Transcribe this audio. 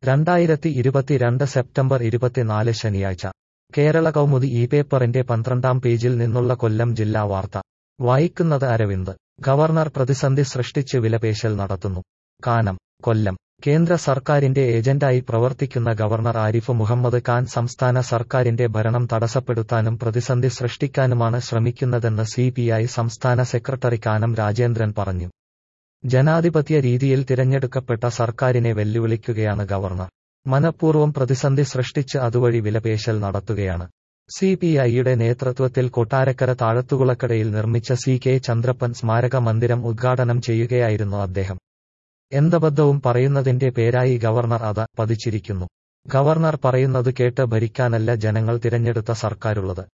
രണ്ടായിരത്തി ഇരുപത്തിരണ്ട് സെപ്റ്റംബർ ഇരുപത്തിനാല് ശനിയാഴ്ച കേരള കൗമുദി ഈ പേപ്പറിന്റെ പന്ത്രണ്ടാം പേജിൽ നിന്നുള്ള കൊല്ലം ജില്ലാ വാർത്ത വായിക്കുന്നത് അരവിന്ദ് ഗവർണർ പ്രതിസന്ധി സൃഷ്ടിച്ച് വിലപേശൽ നടത്തുന്നു കാനം കൊല്ലം കേന്ദ്ര സർക്കാരിന്റെ ഏജന്റായി പ്രവർത്തിക്കുന്ന ഗവർണർ ആരിഫ് മുഹമ്മദ് ഖാൻ സംസ്ഥാന സർക്കാരിന്റെ ഭരണം തടസ്സപ്പെടുത്താനും പ്രതിസന്ധി സൃഷ്ടിക്കാനുമാണ് ശ്രമിക്കുന്നതെന്ന് സിപിഐ സംസ്ഥാന സെക്രട്ടറി കാനം രാജേന്ദ്രൻ പറഞ്ഞു ജനാധിപത്യ രീതിയിൽ തിരഞ്ഞെടുക്കപ്പെട്ട സർക്കാരിനെ വെല്ലുവിളിക്കുകയാണ് ഗവർണർ മനഃപൂർവ്വം പ്രതിസന്ധി സൃഷ്ടിച്ച് അതുവഴി വിലപേശൽ നടത്തുകയാണ് സിപിഐയുടെ നേതൃത്വത്തിൽ കൊട്ടാരക്കര താഴത്തുകുളക്കടയിൽ നിർമ്മിച്ച സി കെ ചന്ദ്രപ്പൻ സ്മാരക മന്ദിരം ഉദ്ഘാടനം ചെയ്യുകയായിരുന്നു അദ്ദേഹം എന്തബദ്ധവും പറയുന്നതിന്റെ പേരായി ഗവർണർ അത പതിച്ചിരിക്കുന്നു ഗവർണർ പറയുന്നത് കേട്ട് ഭരിക്കാനല്ല ജനങ്ങൾ തിരഞ്ഞെടുത്ത സർക്കാരുള്ളത്